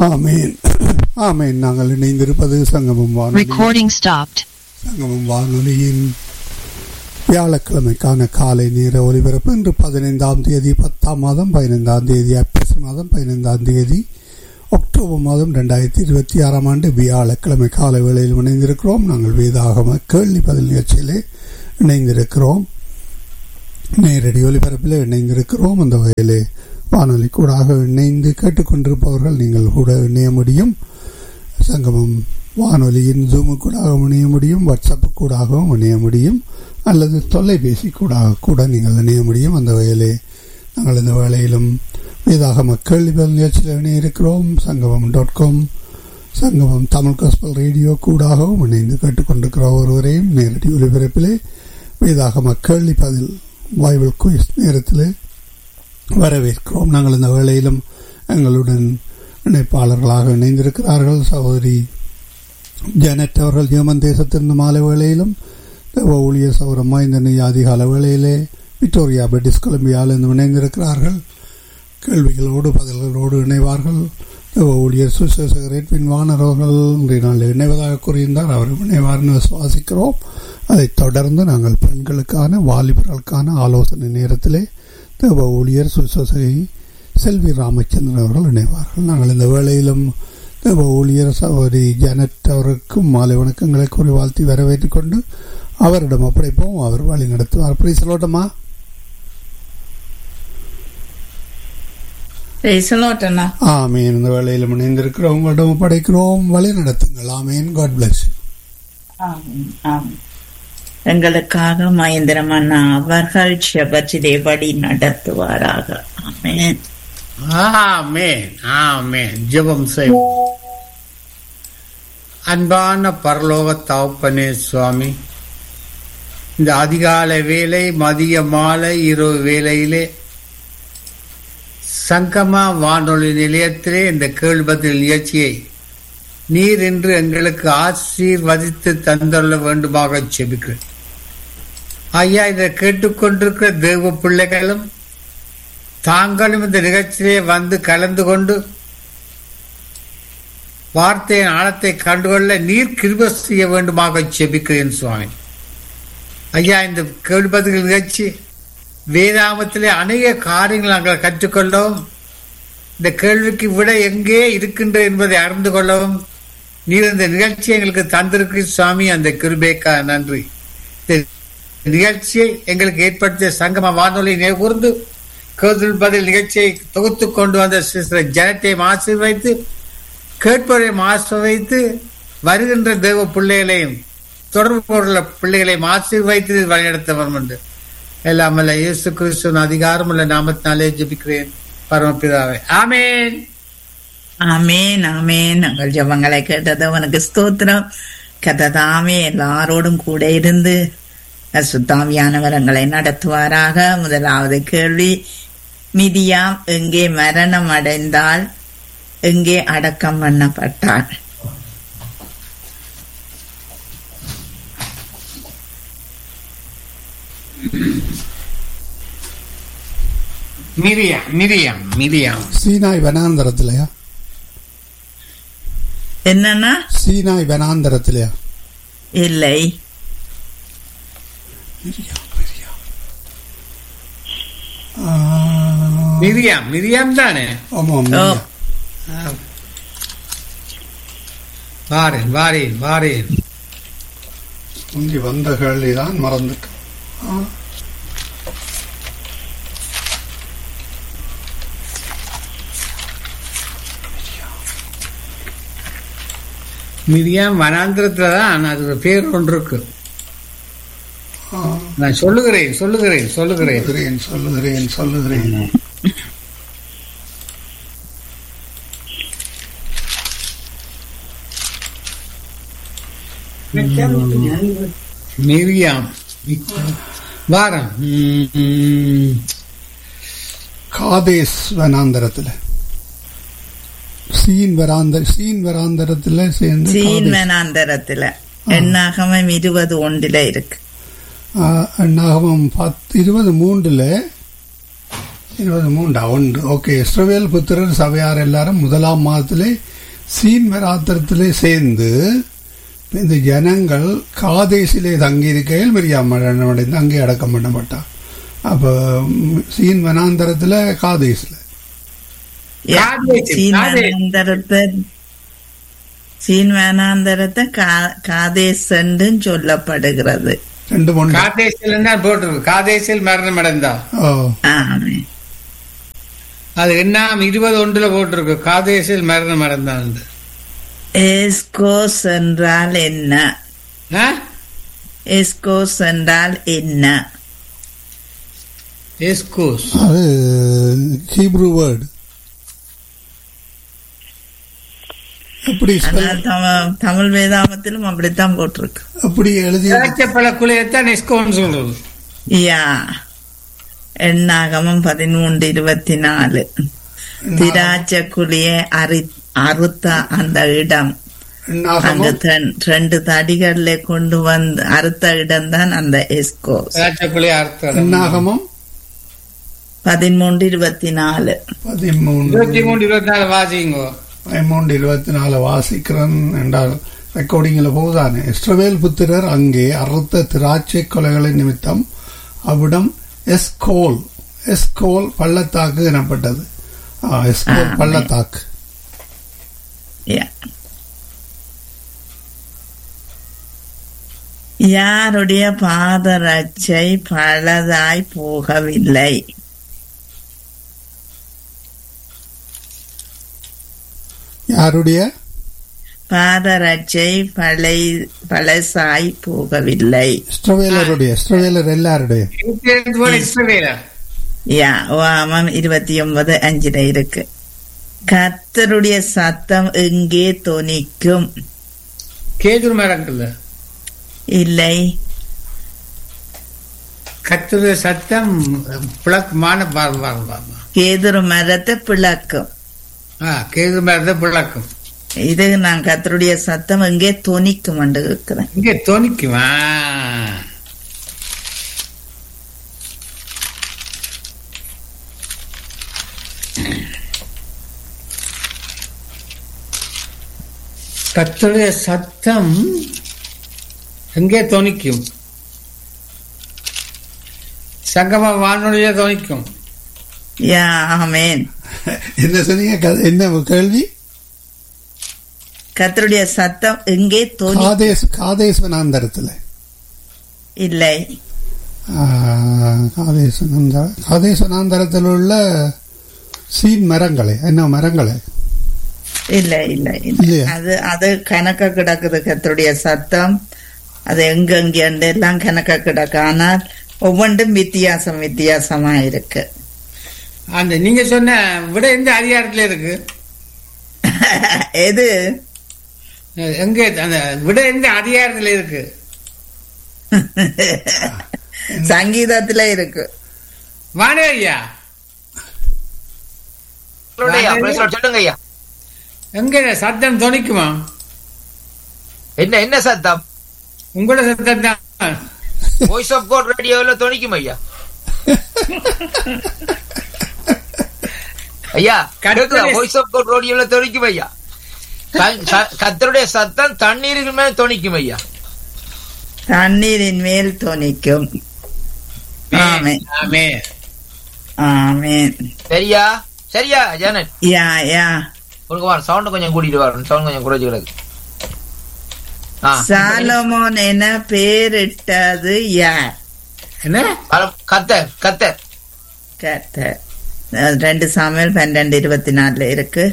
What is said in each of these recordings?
ஆமேன் ஆமேன் நாங்கள் இணைந்திருப்பது சங்கமம் வானொலி Recording stopped. சங்கமம் வானொலியின் வியாழக்கிழமைக்கான காலை நேர ஒலிபரப்பு இன்று பதினைந்தாம் தேதி பத்தாம் மாதம் பதினைந்தாம் தேதி ஐப்பசி மாதம் பதினைந்தாம் தேதி அக்டோபர் மாதம் ரெண்டாயிரத்தி இருபத்தி ஆறாம் ஆண்டு வியாழக்கிழமை காலை வேளையில் இணைந்திருக்கிறோம் நாங்கள் வேதாகம கேள்வி பதில் நிகழ்ச்சியிலே இணைந்திருக்கிறோம் நேரடி ஒலிபரப்பில் இணைந்திருக்கிறோம் அந்த வகையிலே வானொலி கூடாக இணைந்து கேட்டுக்கொண்டிருப்பவர்கள் நீங்கள் கூட இணைய முடியும் சங்கமம் வானொலியின் ஜூமு கூடாக இணைய முடியும் வாட்ஸ்அப்பு கூடாகவும் இணைய முடியும் அல்லது தொலைபேசி கூடாக கூட நீங்கள் இணைய முடியும் அந்த வகையிலே நாங்கள் இந்த வேளையிலும் வேதாகம கேள்விகள் நிகழ்ச்சியில் இணைய இருக்கிறோம் சங்கமம் டாட் காம் சங்கமம் தமிழ் காஸ்பல் ரேடியோ கூடாகவும் இணைந்து கேட்டுக்கொண்டிருக்கிற ஒருவரையும் நேரடி ஒலிபரப்பிலே வேதாகம கேள்வி பதில் பைபிள் குயிஸ் நேரத்திலே வரவேற்கிறோம் நாங்கள் இந்த வேளையிலும் எங்களுடன் இணைப்பாளர்களாக இணைந்திருக்கிறார்கள் சகோதரி ஜெனட் அவர்கள் ஜெர்மன் தேசத்திலிருந்து மாலை வேளையிலும் தேவ ஊழியர் சௌரம்மா இந்த அதிகால வேளையிலே விக்டோரியா பிரிட்டிஷ் கொலம்பியாவிலிருந்து இணைந்திருக்கிறார்கள் கேள்விகளோடு பதில்களோடு இணைவார்கள் தேவ ஊழியர் சுசேசகர் எட்வின் வானர் அவர்கள் இன்றைய நாளில் இணைவதாக கூறியிருந்தார் அவரும் இணைவார்னு விசுவாசிக்கிறோம் அதைத் தொடர்ந்து நாங்கள் பெண்களுக்கான வாலிபர்களுக்கான ஆலோசனை நேரத்திலே தேவ ஊழியர் சுசேசகை செல்வி ராமச்சந்திரன் அவர்கள் இணைவார்கள் நாங்கள் இந்த வேளையிலும் தேவ ஊழியர் சகோதரி ஜானட் அவருக்கும் மாலை வணக்கங்களை கூறி வாழ்த்தி வரவேற்றுக் கொண்டு அவரிடம் ஒப்படைப்போம் அவர் வழி நடத்துவார் அப்படி சொல்லட்டுமா பேசலோட்டண்ணா ஆமீன் இந்த வேளையிலும் இணைந்திருக்கிறோம் உங்களிடம் ஒப்படைக்கிறோம் வழி நடத்துங்கள் ஆமீன் காட் பிளஸ் ஆமென், ஆமென். எங்களுக்காக மகேந்திரம் அண்ணா அவர்கள் செபத்திலே வழி நடத்துவாராக ஆமென் ஆமென் ஆமென் ஜெபம் செய்வோம் அன்பான பரலோக தகப்பனே சுவாமி இந்த அதிகாலை வேலை மதிய மாலை இரவு வேளையிலே சங்கமா வானொலி நிலையத்திலே இந்த கேள்வதில் நிகழ்ச்சியை நீர் என்று எங்களுக்கு ஆசீர்வதித்து தந்துள்ள வேண்டுமாக செபிக்கிறேன் ஐயா இதை கேட்டுக்கொண்டிருக்கிற தேவ பிள்ளைகளும் தாங்களும் இந்த நிகழ்ச்சியிலே வந்து கலந்து கொண்டு வார்த்தையின் ஆழத்தை கண்டுகொள்ள நீர் கிருப செய்ய வேண்டுமாக செபிக்கிறேன் சுவாமி ஐயா இந்த கேள்விப்பதிகள் நிகழ்ச்சி வேதாமத்திலே அநேக காரியங்கள் நாங்கள் கற்றுக்கொள்ளவும் இந்த கேள்விக்கு விட எங்கே இருக்கின்றது என்பதை அறிந்து கொள்ளவும் நீர் இந்த நிகழ்ச்சி எங்களுக்கு தந்திருக்கு சுவாமி அந்த கிருபேக்கா நன்றி இந்த நிகழ்ச்சியை எங்களுக்கு ஏற்படுத்திய சங்கம வானொலி கூர்ந்து கேள்வி பதில் நிகழ்ச்சியை தொகுத்து கொண்டு வந்த சிஸ்டர் ஜனத்தையும் ஆசீர்வைத்து கேட்பவரையும் ஆசீர்வைத்து வருகின்ற தேவ பிள்ளைகளையும் தொடர்பு உள்ள பிள்ளைகளையும் ஆசீர்வைத்து வழிநடத்த வரும் என்று எல்லாம் அல்ல இயேசு கிறிஸ்துவின் அதிகாரம் உள்ள நாமத்தினாலே ஜெபிக்கிறேன் பரமபிதாவே ஆமேன் ஆமேன் ஆமேன் நாங்கள் ஜபங்களை கேட்டது உனக்கு ஸ்தோத்திரம் கததாமே எல்லாரோடும் கூட இருந்து சுத்தாவியான வரங்களை நடத்துவாராக முதலாவது கேள்வி மிதியாம் எங்கே மரணம் அடைந்தால் எங்கே அடக்கம் பண்ணப்பட்டார் மிரியாம் மிரியாம் மிரியாம் சீனாய் வனாந்தரத்திலையா என்னன்னா சீனாய் வனாந்தரத்திலையா இல்லை ஆ, மிரியாம் மிரியாம் தானே ஆமாம் ஓ. மிரியாம். வாரேன் வாரேன் வாரேன் முந்தி வந்த கேள்விதான் மறந்துட்டோம் ஆ. மிரியாம் வனாந்திரத்துல தான் அது ஒரு பேர் ஒன்று இருக்கு ஆ. நான் சொல்லுகிறேன் சொல்லுகிறேன் சொல்லுகிறேன் சொல்லுகிறேன் சொல்லுகிறேன் சொல்லுகிறேன் மிரியாம் வாரம் ம், ம். காதேஸ் வனாந்தரத்துல சீன் வராந்த சீன் வராந்தரத்துல சேர்ந்து காதேஸ். சீன்மனாந்தரத்துல எண்ணாகமம் இருபது ஒன்றுல இருக்கு ஆ, நாகமம் பத்து இருபது மூன்றுல இருபது மூன்றா ஒன்று ஓகே இஸ்ரவேல் புத்திரர் சபையார் எல்லாரும் முதலாம் மாதத்திலே சீன் மராத்திரத்திலே சேர்ந்து இந்த ஜனங்கள் காதேசிலே தங்கி இருக்கையில் மிரியாமல் அடைந்து அங்கே அடக்கம் பண்ணப்பட்டா அப்போ ம், சீன் வனாந்தரத்தில் காதேசில் யா, காதேசி, சீன் காதேசி. வேணாந்தரத்தை சீன் வேணாந்தரத்தை கா- காதேசன்றும் சொல்லப்படுகிறது ரெண்டு மூணு காதேசில் என்ன போட்டிருக்கு காதேசில் மரணம் அடைந்தா ஓ ஆமே அது என்ன இருபது ஒன்றுல போட்டிருக்கு காதேசில் மரணம் அடைந்தான் எஸ்கோஸ் என்றால் என்ன எஸ்கோஸ் என்றால் என்ன எஸ்கூஸ் அது ஹீப்ரூ வேர்டு அப்படி spell- ஆனால் தம- தமிழ் வேதாமத்திலும் அப்படித்தான் போட்டிருக்கு அப்படி எழுதி பல குலையத்தான் எஸ்கோன்னு சொல்றது யா எண்ணாகமம் பதிமூன்று இருபத்தி நாலு திராட்சை குழியை அரி அறுத்த அந்த இடம் அங்க நாகமம் தென்- ரெண்டு தடிகள்ல கொண்டு வந்து அறுத்த இடம் தான் அந்த எஸ்கோஸ் திராட்சைக்குள்ளே அர்த்தம் நாகமம் பதிமூன்று இருபத்தி நாலு பதிமூன்று இருபத்தி மூணு இருபத்தி நாலு வாசிங்கோ பதிமூன்று இருபத்தி நாலு வாசிக்கிறன் என்றால் ரெக்கார்டிங்கில் போகுதானே இஸ்ரவேல் புத்திரர் அங்கே அறுத்த திராட்சை கொலைகளின் நிமித்தம் அவ்விடம் எஸ்கோல் எஸ்கோல் பள்ளத்தாக்கு எனப்பட்டது ஆ, எஸ்கோல் ஆ, பள்ளத்தாக்கு யா. யாருடைய பாதரட்சை பழதாய் போகவில்லை யாருடைய பாதரட்சை பழை பழசாய் போகவில்லை இஸ்ரவேலருடைய இஸ்ரவேலர் எல்லாருடைய இஸ்ரவேலா யா வாமம் இருபத்தி ஒன்பது அஞ்சுல இருக்கு கர்த்தருடைய சத்தம் எங்கே தொனிக்கும் கேதுரு மரங்கள்ல இல்லை கத்துற சத்தம் பிளக்கமான பார் பார் பார் கேதுரு மரத்தை பிளக்கும் ஆ கேது மரத்தை பிளக்கும் இது நான் கர்த்தருடைய சத்தம் எங்கே தொனிக்கும் என்று இருக்கிறேன் இங்க துணிக்குமா கத்துடைய சத்தம் எங்கே துணிக்கும் சங்கம வானொலியில துணிக்கும் யா ஆமேன் என்ன சொன்னீங்க கதை- என்ன கேள்வி கர்த்தருடைய சத்தம் எங்கே தொனி காதேஸ் காதேஸ்வனாந்தரத்தில் இல்லை காதேஸ்வனாந்தர காதேஸ்வனாந்தரத்தில் உள்ள சீன் மரங்களே என்ன மரங்களே இல்ல இல்ல இல்ல இல்லையா? அது அது கணக்க கிடக்குது கர்த்தருடைய சத்தம் அது எங்கெங்க எல்லாம் கணக்க கிடக்கு ஆனால் ஒவ்வொன்றும் வித்தியாசம் வித்தியாசமா இருக்கு அந்த நீங்க சொன்ன விட எந்த அதிகாரத்துல இருக்கு எது எங்க அந்த விட எந்த அதிகாரத்துல இருக்கு சங்கீதத்துல இருக்கு வானே ஐயா சொல்லுங்க ஐயா, praise Lord, சொல்லுங்க ஐயா எங்க சத்தம் துணிக்குமா என்ன என்ன சத்தம் உங்களோட சத்தம் தான் வாய்ஸ் ஆஃப் கோட் ரேடியோல துணிக்கும் ஐயா ஐயா கேக்குதா வாய்ஸ் ஆஃப் கோட் ரேடியோல துணிக்கும் ஐயா த- த- கர்த்தருடைய சத்தம் தண்ணீருக்கு மேல் துணிக்கும் ஐயா தண்ணீரின் மேல் தொனிக்கும் ஆமே ஆமே ஆமேன் சரியா சரியா ஜானட் யா யா உங்களுக்கு வர சவுண்ட் கொஞ்சம் கூட்டிட்டு வரணும் சவுண்ட் கொஞ்சம் குறைச்சு கிடக்கு ஆ, சாலமோன் என பேரிட்டது யார் என்ன பலம், கத்தர் கத்தர் கர்த்தர் அஹ் ரெண்டு சாமியல் பன்னெண்டு இருபத்தி நாலுல இருக்கு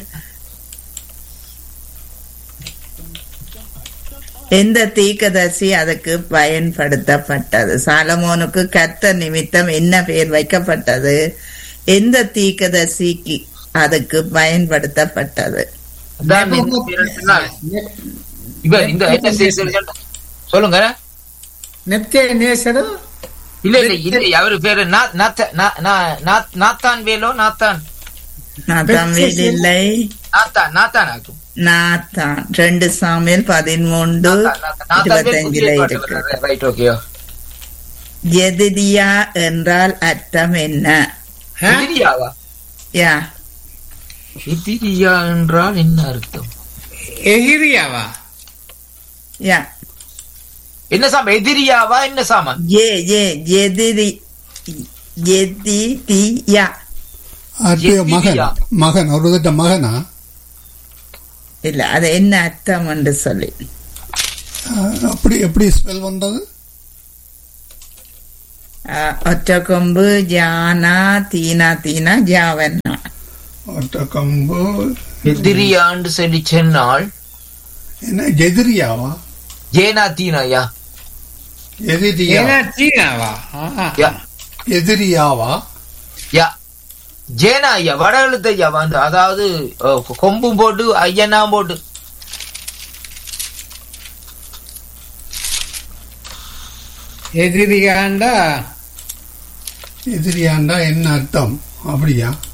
எந்த தீக்கதர்சி அதுக்கு பயன்படுத்தப்பட்டது சாலமோனுக்கு கர்த்தர் நிமித்தம் என்ன பெயர் வைக்கப்பட்டது எந்த தீக்கதர்சிக்கு அதுக்கு பயன்படுத்தப்பட்டது அதான் இந்த பேர் சொன்னால். இப்ப இந்த என்ன செய்தி சொல்லுங்க? சொல்லுங்க நெத்தே நேசரும் இல்ல இல்ல இது அவரு பேரு நா- நாத்த- நா- நா- நா- நாத்தான் வேலோ நாத்தான் நாத்தான் வேல் இல்லை நாத்தான் நாத்தான் ஆக்கும் நாத்தான் ரெண்டு சாமியல் பதிமூன்று இருபத்தஞ்சுல இருக்கு ரைட் ஓகே எதிரியா என்றால் அர்த்தம் என்ன எதிரியாவா யா எதிரியா என்றால் என்ன அர்த்தம் எகிரியாவா யா என்ன சாமான் எதிரியாவா என்ன சாமான் ஏ ஏ எதிரி எதிரியா ஆர்டிஓ மகன் எதிரியா? மகன் ஒரு திட்ட மகனா இல்ல அது என்ன அர்த்தம் என்று சொல்லி அஹ், அப்படி எப்படி ஸ்பெல் பண்றது அஹ், ஒற்றை கொம்பு ஜானா தீனா தீனா ஜாவன்னா ஒட்ட கம்பு எதிரியான்னு சொல்லி சொன்னால் என்ன எதிரியாவா ஜேனா தீனாயா எதிரியா ஏன்னா சீனாவா ஆ. யா எதிரியாவா யா ஜேனா ஐயா வட எழுத்து ஐயா வந்து அதாவது அஹ், கொம்பும் போட்டு ஐயனா போட்டு எதிரியாண்டா எதிரியாண்டா என்ன அர்த்தம் அப்படியா